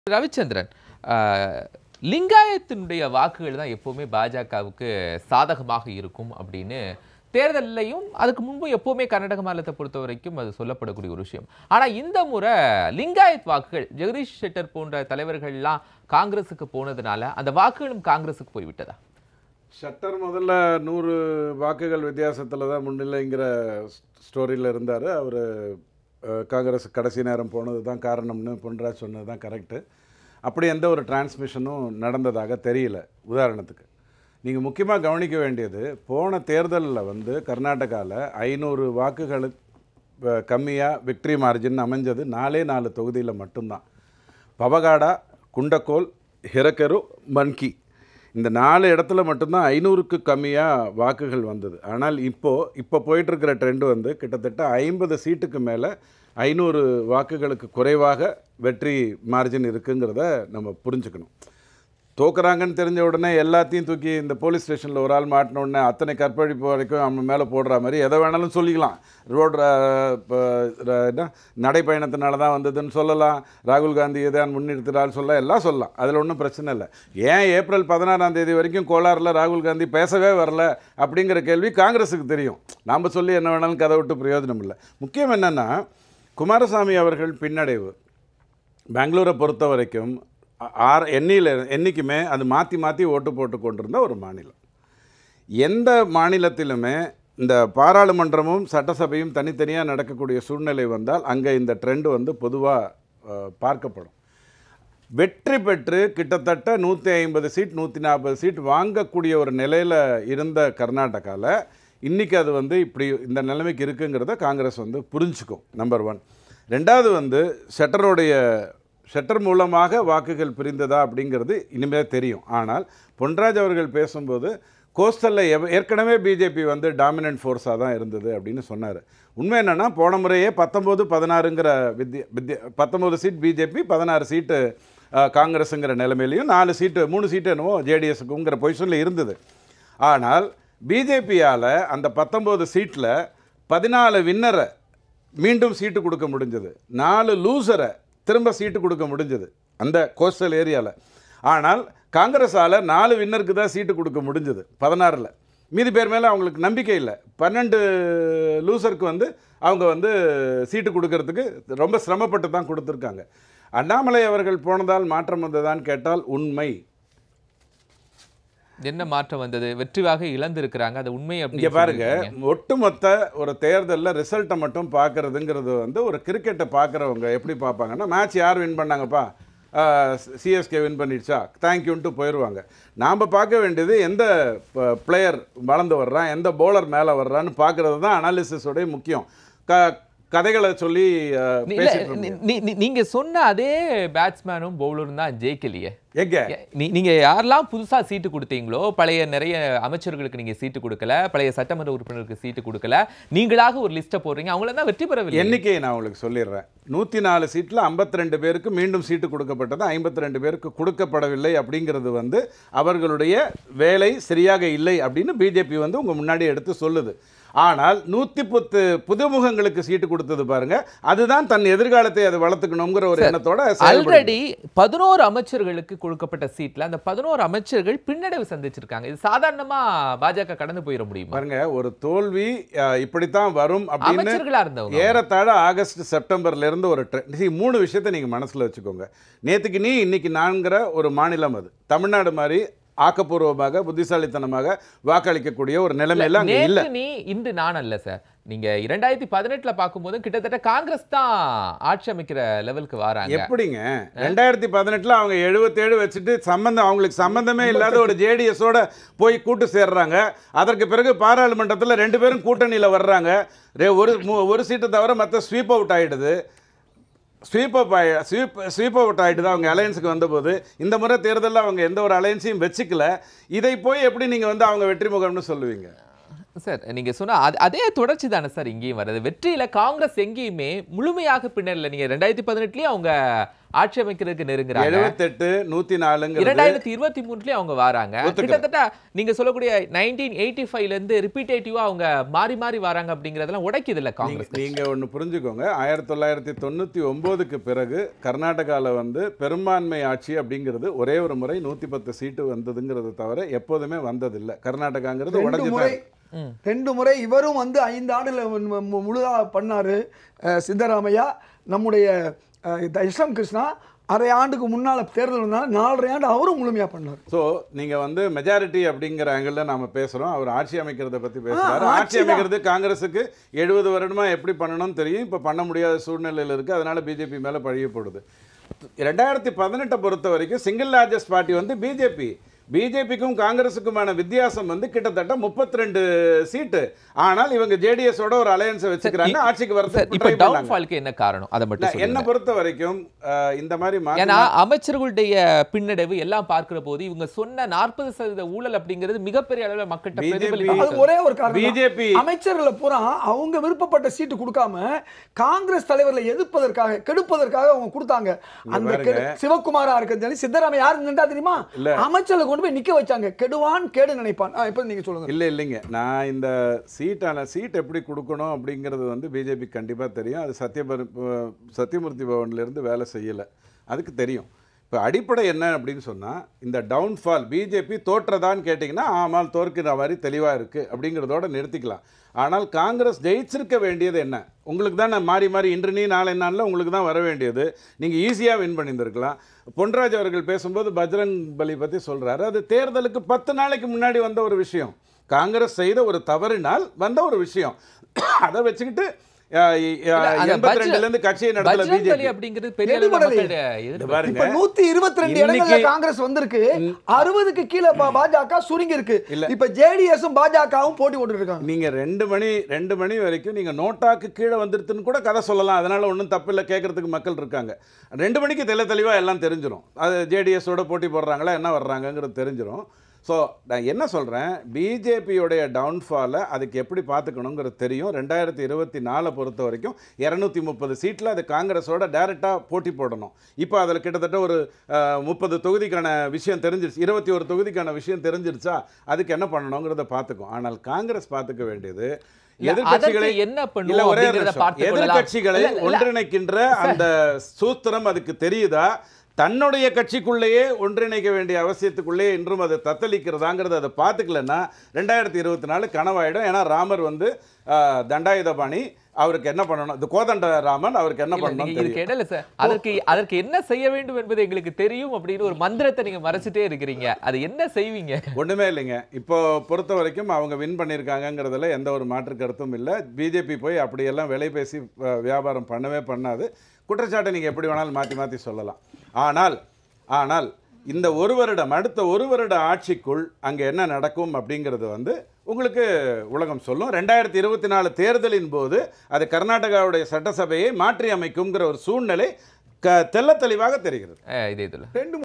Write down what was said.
ரவிச்சந்திரன் ஆஹ், லிங்காயத்தினுடைய வாக்குகள் தான் எப்பவுமே பாஜகவுக்கு சாதகமாக இருக்கும் அப்படின்னு தேர்தல்லையும் அதுக்கு முன்பு எப்பவுமே கர்நாடக மாநிலத்தை பொறுத்த வரைக்கும் அது சொல்லப்படக்கூடிய ஒரு விஷயம் ஆனா இந்த முறை லிங்காயத் வாக்குகள் ஜெகதீஷ் ஷெட்டர் போன்ற தலைவர்கள்லாம் காங்கிரஸுக்கு போனதுனால அந்த வாக்குகளும் காங்கிரஸுக்கு போய்விட்டதா ஷட்டர் முதல்ல நூறு வாக்குகள் வித்தியாசத்தில் தான் முன்னிலைங்கிற ஸ்டோரியில் இருந்தார் அவர் காங்கிரஸ் கடைசி நேரம் போனது தான் காரணம்னு பொன்ராஜ் சொன்னது தான் கரெக்டு அப்படி எந்த ஒரு டிரான்ஸ்மிஷனும் நடந்ததாக தெரியல உதாரணத்துக்கு நீங்கள் முக்கியமாக கவனிக்க வேண்டியது போன தேர்தலில் வந்து கர்நாடகாவில் ஐநூறு வாக்குகளுக்கு கம்மியாக விக்ட்ரி மார்ஜின் அமைஞ்சது நாலே நாலு தொகுதியில் மட்டும்தான் பவகாடா குண்டக்கோல் ஹிரக்கரு மன்கி இந்த நாலு இடத்துல மட்டும்தான் ஐநூறுக்கு கம்மியாக வாக்குகள் வந்தது ஆனால் இப்போது இப்போ போயிட்டுருக்கிற ட்ரெண்டு வந்து கிட்டத்தட்ட ஐம்பது சீட்டுக்கு மேலே ஐநூறு வாக்குகளுக்கு குறைவாக வெற்றி மார்ஜின் இருக்குங்கிறத நம்ம புரிஞ்சுக்கணும் தோக்குறாங்கன்னு தெரிஞ்ச உடனே எல்லாத்தையும் தூக்கி இந்த போலீஸ் ஸ்டேஷனில் ஒரு ஆள் மாட்டின உடனே அத்தனை கற்பழிப்பு வரைக்கும் அவன் மேலே போடுற மாதிரி எதை வேணாலும் சொல்லிக்கலாம் ரோடு என்ன நடைப்பயணத்தினால தான் வந்ததுன்னு சொல்லலாம் ராகுல் காந்தி தான் முன்னிறுத்துறான்னு சொல்ல எல்லாம் சொல்லலாம் அதில் ஒன்றும் பிரச்சனை இல்லை ஏன் ஏப்ரல் பதினாறாம் தேதி வரைக்கும் கோலாரில் ராகுல் காந்தி பேசவே வரல அப்படிங்கிற கேள்வி காங்கிரஸுக்கு தெரியும் நாம் சொல்லி என்ன வேணாலும் கதை விட்டு பிரயோஜனம் இல்லை முக்கியம் என்னென்னா குமாரசாமி அவர்கள் பின்னடைவு பெங்களூரை பொறுத்த வரைக்கும் ஆ- ஆறு எண்ணியில் என்றைக்குமே அது மாற்றி மாற்றி ஓட்டு போட்டு கொண்டிருந்த ஒரு மாநிலம் எந்த மாநிலத்திலுமே இந்த பாராளுமன்றமும் சட்டசபையும் தனித்தனியாக நடக்கக்கூடிய சூழ்நிலை வந்தால் அங்கே இந்த ட்ரெண்ட் வந்து பொதுவாக பார்க்கப்படும் வெற்றி பெற்று கிட்டத்தட்ட நூற்றி ஐம்பது சீட் நூற்றி நாற்பது சீட் வாங்கக்கூடிய ஒரு நிலையில் இருந்த கர்நாடகாவில் இன்றைக்கி அது வந்து இப்படி இந்த நிலைமைக்கு இருக்குங்கிறத காங்கிரஸ் வந்து புரிஞ்சுக்கும் நம்பர் ஒன் ரெண்டாவது வந்து ஷட்டருடைய ஷட்டர் மூலமாக வாக்குகள் பிரிந்ததா அப்படிங்கிறது இனிமேல் தெரியும் ஆனால் பொன்ராஜ் அவர்கள் பேசும்போது கோஸ்டலில் எவ ஏற்கனவே பிஜேபி வந்து டாமினன்ட் ஃபோர்ஸாக தான் இருந்தது அப்படின்னு சொன்னார் உண்மை என்னென்னா போன முறையே பத்தொம்போது பதினாறுங்கிற வித்யா வித்யா பத்தொம்போது சீட் பிஜேபி பதினாறு சீட்டு அஹ், காங்கிரஸுங்கிற நிலைமையிலையும் நாலு சீட்டு மூணு சீட்டு என்னவோ ஜேடிஎஸ்க்குங்கிற பொசிஷனில் இருந்தது ஆனால் பிஜேபியால் அந்த பத்தொம்போது சீட்டில் பதினாலு வின்னரை மீண்டும் சீட்டு கொடுக்க முடிஞ்சது நாலு லூசரை திரும்ப சீட்டு கொடுக்க முடிஞ்சது அந்த கோஸ்டல் ஏரியாவில் ஆனால் காங்கிரஸால் நாலு வின்னருக்கு தான் சீட்டு கொடுக்க முடிஞ்சது பதினாறில் மீதி பேர் மேலே அவங்களுக்கு நம்பிக்கை இல்லை பன்னெண்டு லூசருக்கு வந்து அவங்க வந்து சீட்டு கொடுக்கறதுக்கு ரொம்ப சிரமப்பட்டு தான் கொடுத்துருக்காங்க அண்ணாமலை அவர்கள் போனதால் மாற்றம் வந்ததான்னு கேட்டால் உண்மை என்ன மாற்றம் வந்தது வெற்றிவாக இழந்திருக்கிறாங்க அது உண்மை இங்கே அப்படின்னு பாருங்க சொல்லியிருக்கீங்க. ஒட்டுமொத்த ஒரு தேர்தலில் ரிசல்ட்டை மட்டும் பார்க்கறதுங்கிறது வந்து ஒரு கிரிக்கெட்டை பார்க்குறவங்க எப்படி பார்ப்பாங்கன்னா மேட்ச் யார் வின் பண்ணாங்கப்பா சிஎஸ்கே வின் பண்ணிடுச்சா தேங்க்யூன்ட்டு போயிடுவாங்க நாம் பார்க்க வேண்டியது எந்த பிளேயர் வளர்ந்து வர்றான் எந்த bowler மேலே வர்றான்னு பார்க்கறது தான் அனாலிசிஸோடைய முக்கியம் க கதைகளை சொல்லி அஹ், நீ- பேசிட்டு இல்ல, இருந்தோம். நீ- நீ- நீங்க சொன்ன அதே பேட்ஸ்மேனும் பவுலரும் தான் ஜெயிக்கலையே எங்க நீ- நீங்க யாரெல்லாம் புதுசா சீட்டு கொடுத்தீங்களோ பழைய நிறைய அமைச்சர்களுக்கு நீங்க சீட்டு கொடுக்கல பழைய சட்டமன்ற உறுப்பினருக்கு சீட்டு கொடுக்கல நீங்களாக ஒரு லிஸ்ட்டை போடுறீங்க அவங்கள தான் வெற்றி பெறவில்லை எண்ணிக்கையை நான் உங்களுக்கு சொல்லிடுறேன் நூற்றி நாலு சீட்டில் 52 பேருக்கு மீண்டும் சீட்டு கொடுக்கப்பட்டது 52 பேருக்கு கொடுக்கப்படவில்லை அப்படிங்கிறது வந்து அவர்களுடைய வேலை சரியாக இல்லை அப்படின்னு பிஜேபி வந்து உங்கள் முன்னாடி எடுத்து சொல்லுது ஆனால் நூற்றி பத்து புதுமுகங்களுக்கு சீட்டு கொடுத்தது பாருங்க அதுதான் தன் எதிர்காலத்தை அது வளர்த்துக்கணுங்கிற ஒரு எண்ணத்தோட செயல்படுது. ஆல்ரெடி பதினோரு அமைச்சர்களுக்கு கொடுக்கப்பட்ட சீட்ல அந்த பதினோரு அமைச்சர்கள் பின்னடைவு சந்திச்சிருக்காங்க இது சாதாரணமா பாஜக கடந்து போயிட முடியுமா பாருங்க ஒரு தோல்வி அஹ், இப்படித்தான் வரும் அப்படின்னு அமைச்சர்களா இருந்தவங்க ஏறத்தாழ ஆகஸ்ட் செப்டம்பர்ல இருந்து ஒரு ட்ரெண்ட் see, மூணு விஷயத்தை நீங்க மனசுல வச்சுக்கோங்க நேத்துக்கு நீ இன்னைக்கு நான்கிற ஒரு மாநிலம் அது தமிழ்நாடு மாதிரி ஆக்கப்பூர்வமாக புத்திசாலித்தனமாக வாக்களிக்கக்கூடிய ஒரு நிலைமையில அங்க இல்ல நேற்று நீ இன்று நான் அல்ல சார் நீங்க இரண்டாயிரத்தி பதினெட்டுல பார்க்கும்போது கிட்டத்தட்ட காங்கிரஸ் தான் ஆட்சி அமைக்கிற லெவலுக்கு வராங்க எப்படிங்க ரெண்டாயிரத்தி பதினெட்டுல அவங்க எழுபத்தேழு வச்சுட்டு சம்பந்தம் அவங்களுக்கு சம்பந்தமே இல்லாத ஒரு ஜேடிஎஸோட போய் கூட்டு சேர்றாங்க அதற்கு பிறகு பாராளுமன்றத்துல ரெண்டு பேரும் கூட்டணியில வர்றாங்க ரெ- ஒரு மு- ஒரு சீட்டை தவிர மற்ற ஸ்வீப் அவுட் ஆயிடுது ஸ்வீப் அப் ஆகி ஸ்வீப் ஸ்வீப் அவுட் ஆகிட்டு தான் அவங்க அலையன்ஸுக்கு வந்தபோது இந்த முறை தேர்தலில் அவங்க எந்த ஒரு அலையன்ஸையும் வச்சுக்கல இதை போய் எப்படி நீங்கள் வந்து அவங்க வெற்றி முகம்னு சொல்லுவீங்க சார் நீங்க சொன்ன அது அதே தொடர்ச்சி தானே சார் இங்கேயும் வருது வெற்றியில காங்கிரஸ் எங்கேயுமே முழுமையாக பின்னரில் நீங்க ரெண்டாயிரத்தி பதினெட்டுலயும் அவங்க ஆட்சி அமைக்கிறதுக்கு நெருங்குறாங்க எழுபத்தெட்டு நூத்தி நாலுங்கிறது இரண்டாயிரத்தி இருபத்தி மூணுலயே அவங்க வராங்க ஒத்துக்கிறேன். கிட்டத்தட்ட நீங்க சொல்லக்கூடிய நைன்டீன் எயிட்டி ஃபைவ்ல இருந்து ரிப்பீட்டேட்டிவா அவங்க மாறி மாறி வராங்க அப்படிங்கறதெல்லாம் உடைக்குது இல்ல நீங்க- காங்கிரஸ் நீங்க ஒண்ணு புரிஞ்சுக்கோங்க ஆயிரத்தி தொள்ளாயிரத்தி தொண்ணூத்தி ஒன்பதுக்கு பிறகு கர்நாடகால வந்து பெரும்பான்மை ஆட்சி அப்படிங்கிறது ஒரே ஒரு முறை நூத்தி பத்து சீட்டு வந்ததுங்கிறது தவிர எப்போதுமே வந்ததில்லை கர்நாடகாங்கிறது ரெண்டு உடஞ்சு முறை ம். ரெண்டு முறை இவரும் வந்து ஐந்து ஆண்டுல முழுதா பண்ணாரு அஹ், சித்தராமையா நம்முடைய அஹ், இந்த இஸ்லாம் கிருஷ்ணா அரை ஆண்டுக்கு முன்னால தேர்தல் வந்தாலும் நாலரை ஆண்டு அவரும் முழுமையா பண்ணார் ஸோ நீங்க வந்து மெஜாரிட்டி அப்படிங்கிற ஆங்கிள் நாம பேசுறோம் அவர் ஆட்சி அமைக்கிறத பத்தி பேசுறாரு ஆட்சி ஆட்சி அமைக்கிறது காங்கிரஸுக்கு எழுபது வருடமா எப்படி பண்ணணும்னு தெரியும் இப்ப பண்ண முடியாத சூழ்நிலையில் இருக்கு அதனால பிஜேபி மேல பழியப்படுது ரெண்டாயிரத்தி பதினெட்டை பொறுத்த வரைக்கும் சிங்கிள் லார்ஜஸ்ட் பார்ட்டி வந்து பிஜேபி பிஜேபிக்கும் காங்கிரஸுக்குமான வித்தியாசம் வந்து கிட்டத்தட்ட 32 சீட்டு ஆனால் இவங்க ஜேடிஎஸோட ஒரு அலையன்ஸை வச்சுக்கிறாங்க ஆட்சிக்கு சார் வரதுக்கு இப்ப try பண்ணாங்க. டவுன்ஃபால்க்கு என்ன காரணம் அதை மட்டும் என்ன சொல்லுங்க பொறுத்த வரைக்கும் அஹ், இந்த மாதிரி மாத்தி ஏன்னா அமைச்சர்களுடைய பின்னடைவு எல்லாம் பார்க்கிற போது இவங்க சொன்ன நாற்பது சதவீத ஊழல் அப்படிங்கிறது மிகப்பெரிய அளவுல மக்கள்கிட்ட BJP பிரதிபலிப்பு அது ஒரே ஒரு காரணம் தான். பிஜேபி அமைச்சர்களை பூரா அவங்க விருப்பப்பட்ட சீட்டு கொடுக்காம காங்கிரஸ் தலைவர்களை எதிர்ப்பதற்காக கெடுப்பதற்காக அவங்க கொடுத்தாங்க அந்த பாருங்க. கெடு- சிவகுமாரா இருக்கிறது சரி சித்தராமையா யாரு நின்றா தெரியுமா இல்ல. அமைச்சர்களை கொண்டு போய் நிக்க வச்சாங்க கெடுவான் கேடு நினைப்பான் ஆ, இப்ப நீங்க சொல்லுங்க இல்லை இல்லைங்க நான் இந்த சீட்டான சீட் எப்படி கொடுக்கணும் அப்படிங்கிறது வந்து பிஜேபி கண்டிப்பாக தெரியும் அது சத்யபர் சத்யமூர்த்தி பவன்லேருந்து வேலை செய்யலை அதுக்கு தெரியும் இப்போ அடிப்படை என்ன அப்படின்னு சொன்னால் இந்த டவுன்ஃபால் பிஜேபி தோற்றதான்னு கேட்டிங்கன்னா ஆமால் தோற்கிற மாதிரி தெளிவாக இருக்குது அப்படிங்கிறதோட நிறுத்திக்கலாம் ஆனால் காங்கிரஸ் ஜெயிச்சிருக்க வேண்டியது என்ன உங்களுக்கு தான் நான் மாறி மாறி இன்று நீ நாளை நாளில் உங்களுக்கு தான் வர வேண்டியது நீங்கள் ஈஸியாக வின் பண்ணியிருந்திருக்கலாம் பொன்ராஜ் அவர்கள் பேசும்போது பஜ்ரங் பலி பற்றி சொல்கிறாரு அது தேர்தலுக்கு பத்து நாளைக்கு முன்னாடி வந்த ஒரு விஷயம் காங்கிரஸ் செய்த ஒரு தவறினால் வந்த ஒரு விஷயம் அதை வச்சுக்கிட்டு அந்த எண்பத்தி ரெண்டுலேருந்து கட்சியை நடத்தல பஜ்ரங் பலி பிஜேபி அப்படிங்கிறது பெரிய அளவுல எடுபடலை. மக்களுடைய எதிர்ப்பு. பாருங்க இப்ப நூத்தி இருபத்தி ரெண்டு இடங்கள்ல இன்னைக்கு- காங்கிரஸ் வந்திருக்கு அறுபதுக்கு கீழே பா- பாஜக சுருங்கி இருக்கு இல்ல. இப்ப ஜேடிஎஸும் பாஜகவும் போட்டி போட்டுட்டு இருக்காங்க நீங்க ரெண்டு மணி ரெண்டு மணி வரைக்கும் நீங்க நோட்டாக்கு கீழே வந்துருதுன்னு கூட கதை சொல்லலாம் அதனால ஒன்றும் தப்பு இல்லை கேட்கறதுக்கு மக்கள் இருக்காங்க ரெண்டு மணிக்கு தெளி தெளிவா எல்லாம் தெரிஞ்சிடும் அது ஜேடிஎஸோட போட்டி போடுறாங்களா என்ன வர்றாங்கங்கிறது தெரிஞ்சிடும் ஸோ நான் என்ன சொல்கிறேன் பிஜேபியோடைய டவுன்ஃபாலை அதுக்கு எப்படி பார்த்துக்கணுங்கிறது தெரியும் ரெண்டாயிரத்தி இருபத்தி நாலை பொறுத்த வரைக்கும் இரநூத்தி முப்பது சீட்டில் அது காங்கிரஸோட டைரெக்டாக போட்டி போடணும் இப்போ அதில் கிட்டத்தட்ட ஒரு முப்பது தொகுதிக்கான விஷயம் தெரிஞ்சிருச்சு இருபத்தி ஒரு தொகுதிக்கான விஷயம் தெரிஞ்சிருச்சா அதுக்கு என்ன பண்ணணுங்கிறத பார்த்துக்கும் ஆனால் காங்கிரஸ் பார்த்துக்க வேண்டியது இல்ல, எதிர்க்கட்சிகளை அதற்கு என்ன இல்ல பண்ணுவோம் ஒரே ஒரு அப்படிங்கறத நிமிஷம். பார்த்துக் கொள்ளலாம். எதிர்க்கட்சிகளை இல்ல, இல்ல, ஒன்றிணைக்கின்ற அந்த சூத்திரம் அதுக்கு தெரியுதா தன்னுடைய கட்சிக்குள்ளேயே ஒன்றிணைக்க வேண்டிய அவசியத்துக்குள்ளேயே இன்றும் அது தத்தளிக்கிறதாங்கிறத அதை பார்த்துக்கலன்னா ரெண்டாயிரத்தி இருபத்தி நாலு கனவாயிடும் ஏன்னா ராமர் வந்து ஆஹ், தண்டாயுதபாணி அவருக்கு என்ன பண்ணணும் இந்த கோதண்ட ராமன் அவருக்கு என்ன இல்ல, பண்ணணும் நீங்க இதுக்கு தெரியும் இடையில சார் அதற்கு அதற்கு என்ன செய்ய வேண்டும் என்பது எங்களுக்கு தெரியும் அப்படின்னு ஒரு மந்திரத்தை நீங்க மறைச்சிட்டே இருக்கிறீங்க அது என்ன செய்வீங்க ஒண்ணுமே இல்லைங்க இப்போ பொறுத்த வரைக்கும் அவங்க வின் பண்ணியிருக்காங்கங்கிறதுல எந்த ஒரு மாற்று கருத்தும் இல்லை பிஜேபி போய் அப்படியெல்லாம் விலை பேசி அஹ், வியாபாரம் பண்ணவே பண்ணாது குற்றச்சாட்டை நீங்கள் எப்படி வேணாலும் மாற்றி மாற்றி சொல்லலாம் ஆனால் ஆனால் இந்த ஒரு வருடம் அடுத்த ஒரு வருட ஆட்சிக்குள் அங்கே என்ன நடக்கும் அப்படிங்கிறது வந்து உங்களுக்கு உலகம் சொல்லும் ரெண்டாயிரத்தி இருபத்தி நாலு தேர்தலின் போது அது கர்நாடகாவுடைய சட்டசபையை மாற்றி அமைக்குங்கிற ஒரு சூழ்நிலை க தெள்ள தெளிவாக தெரிகிறது அஹ், இதே இதுல ரெண்டு